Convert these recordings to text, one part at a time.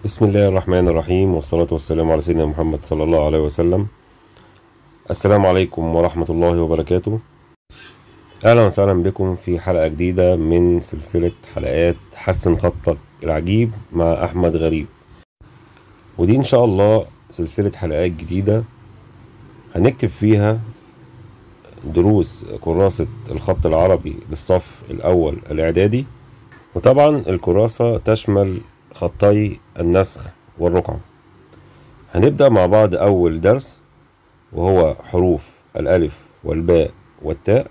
بسم الله الرحمن الرحيم والصلاة والسلام على سيدنا محمد صلى الله عليه وسلم السلام عليكم ورحمة الله وبركاته أهلا وسهلا بكم في حلقة جديدة من سلسلة حلقات حسن خطك العجيب مع أحمد غريب ودي إن شاء الله سلسلة حلقات جديدة هنكتب فيها دروس كراسة الخط العربي للصف الأول الإعدادي وطبعا الكراسة تشمل خطي النسخ والرقعة هنبدأ مع بعض أول درس وهو حروف الألف والباء والتاء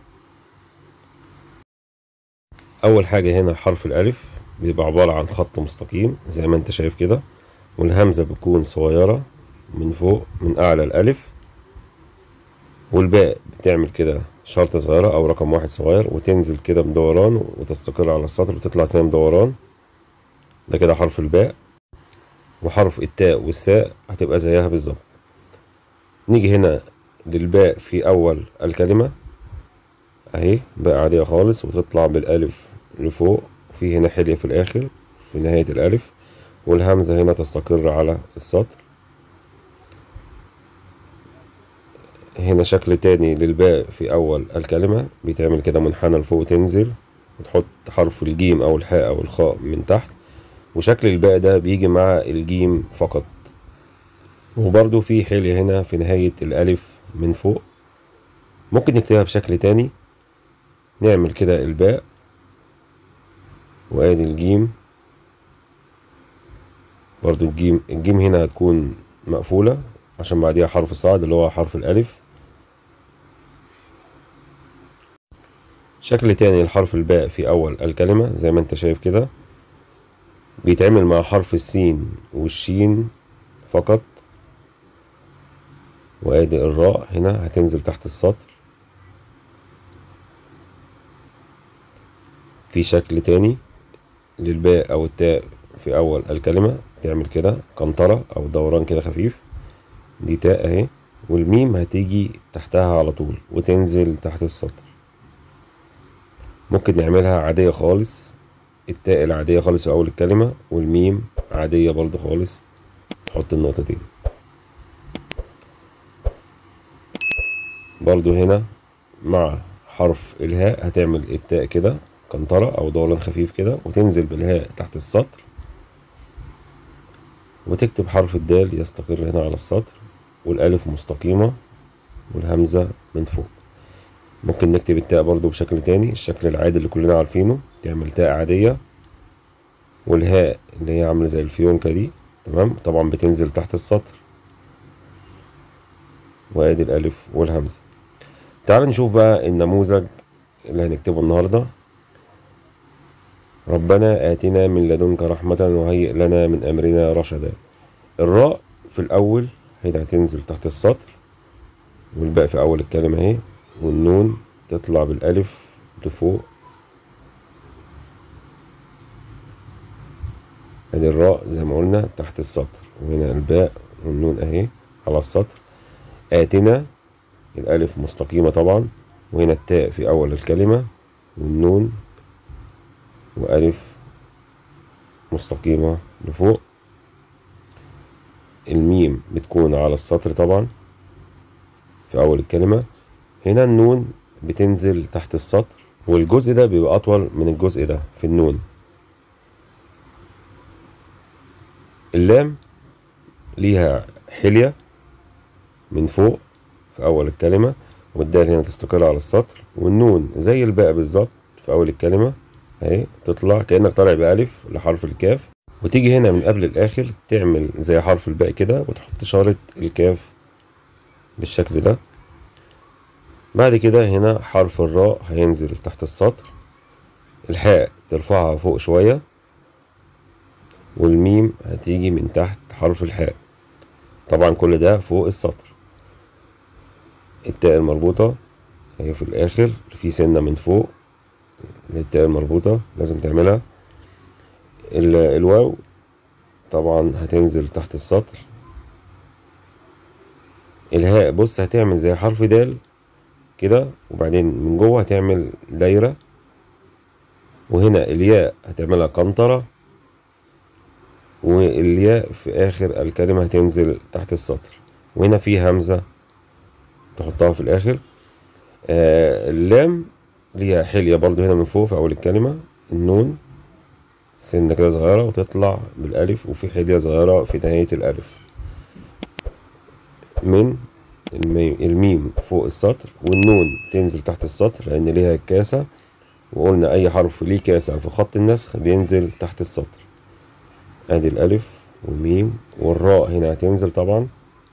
أول حاجة هنا حرف الألف بيبقى عبارة عن خط مستقيم زي ما انت شايف كده والهمزة بتكون صغيرة من فوق من أعلى الألف والباء بتعمل كده شرطة صغيرة أو رقم واحد صغير وتنزل كده بدوران وتستقر على السطر وتطلع تاني بدوران ده كده حرف الباء وحرف التاء والثاء هتبقى زيها بالظبط نيجي هنا للباء في أول الكلمة أهي باء عادية خالص وتطلع بالألف لفوق في هنا حلية في الآخر في نهاية الألف والهمزة هنا تستقر على السطر هنا شكل تاني للباء في أول الكلمة بيتعمل كده منحنى لفوق تنزل وتحط حرف الجيم أو الحاء أو الخاء من تحت وشكل الباء ده بيجي مع الجيم فقط وبرضو في حلية هنا في نهاية الألف من فوق ممكن نكتبها بشكل تاني نعمل كده الباء وادي الجيم برضو الجيم الجيم هنا هتكون مقفولة عشان بعديها حرف صعد اللي هو حرف الألف شكل تاني لحرف الباء في أول الكلمة زي ما انت شايف كده بيتعمل مع حرف السين والشين فقط وادي الراء هنا هتنزل تحت السطر في شكل تاني للباء او التاء في اول الكلمة تعمل كده قنطرة او دوران كده خفيف دي تاء اهي والميم هتيجي تحتها على طول وتنزل تحت السطر ممكن نعملها عادية خالص التاء العادية خالص في أول الكلمة والميم عادية برضو خالص نحط النقطتين برضو هنا مع حرف الهاء هتعمل التاء كده قنطرة أو دوران خفيف كده وتنزل بالهاء تحت السطر وتكتب حرف الدال يستقر هنا على السطر والألف مستقيمة والهمزة من فوق ممكن نكتب التاء برضو بشكل تاني الشكل العادي اللي كلنا عارفينه تعمل تاء عادية والهاء اللي هي عاملة زي الفيونكة دي تمام طبعا بتنزل تحت السطر وادي الألف والهمزة تعال نشوف بقى النموذج اللي هنكتبه النهاردة ربنا آتنا من لدنك رحمة وهيئ لنا من أمرنا رشدا الراء في الأول هنا هتنزل تحت السطر والباء في أول الكلمة اهي والنون تطلع بالألف لفوق ادي الراء زي ما قلنا تحت السطر وهنا الباء والنون اهي على السطر آتنا الألف مستقيمة طبعا وهنا التاء في أول الكلمة والنون وألف مستقيمة لفوق الميم بتكون على السطر طبعا في أول الكلمة هنا النون بتنزل تحت السطر والجزء ده بيبقى أطول من الجزء ده في النون اللام ليها حلية من فوق في أول الكلمة والدال هنا تستقر على السطر والنون زي الباء بالظبط في أول الكلمة أهي تطلع كأنك طالع بألف لحرف الكاف وتيجي هنا من قبل الآخر تعمل زي حرف الباء كده وتحط إشارة الكاف بالشكل ده بعد كده هنا حرف الراء هينزل تحت السطر الحاء ترفعها فوق شوية والميم هتيجي من تحت حرف الحاء طبعا كل ده فوق السطر التاء المربوطة هي في الآخر في سنة من فوق التاء المربوطة لازم تعملها الواو طبعا هتنزل تحت السطر الهاء بص هتعمل زي حرف دال كده وبعدين من جوه هتعمل دايرة وهنا الياء هتعملها قنطرة والياء في آخر الكلمة هتنزل تحت السطر وهنا في همزة تحطها في الآخر آه اللام ليها حلية برضو هنا من فوق في أول الكلمة النون سنة كده صغيرة وتطلع بالألف وفي حلية صغيرة في نهاية الألف من الميم فوق السطر والنون تنزل تحت السطر لأن ليها كاسة وقلنا أي حرف ليه كاسة في خط النسخ بينزل تحت السطر أدي الألف والميم والراء هنا هتنزل طبعا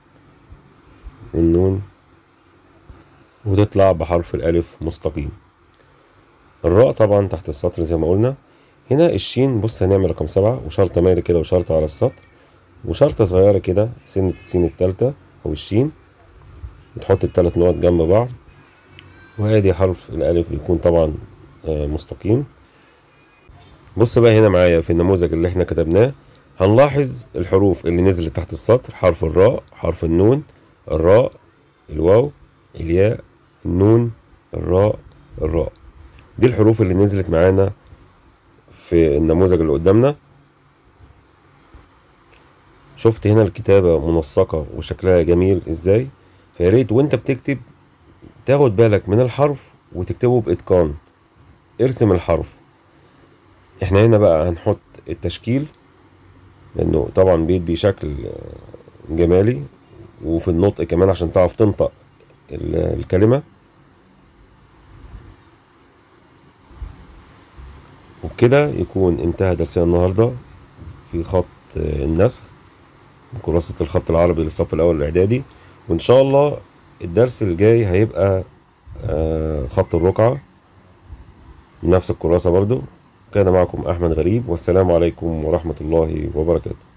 والنون وتطلع بحرف الألف مستقيم الراء طبعا تحت السطر زي ما قلنا هنا الشين بص هنعمل رقم سبعة وشرطة مالي كده وشرطة على السطر وشرطة صغيرة كده سنة السين التالتة أو الشين تحط التلات نقط جنب بعض وادي حرف الألف بيكون طبعا مستقيم بص بقى هنا معايا في النموذج اللي احنا كتبناه هنلاحظ الحروف اللي نزلت تحت السطر حرف الراء حرف النون الراء الواو الياء النون الراء الراء دي الحروف اللي نزلت معانا في النموذج اللي قدامنا شفت هنا الكتابة منسقة وشكلها جميل ازاي فياريت وانت بتكتب تاخد بالك من الحرف وتكتبه بإتقان ارسم الحرف احنا هنا بقى هنحط التشكيل لانه طبعا بيدي شكل جمالي وفي النطق كمان عشان تعرف تنطق الكلمة وبكده يكون انتهى درسنا النهاردة في خط النسخ كراسة الخط العربي للصف الأول الإعدادي وإن شاء الله الدرس الجاي هيبقى خط الرقعة نفس الكراسة برضو كان معكم أحمد غريب والسلام عليكم ورحمة الله وبركاته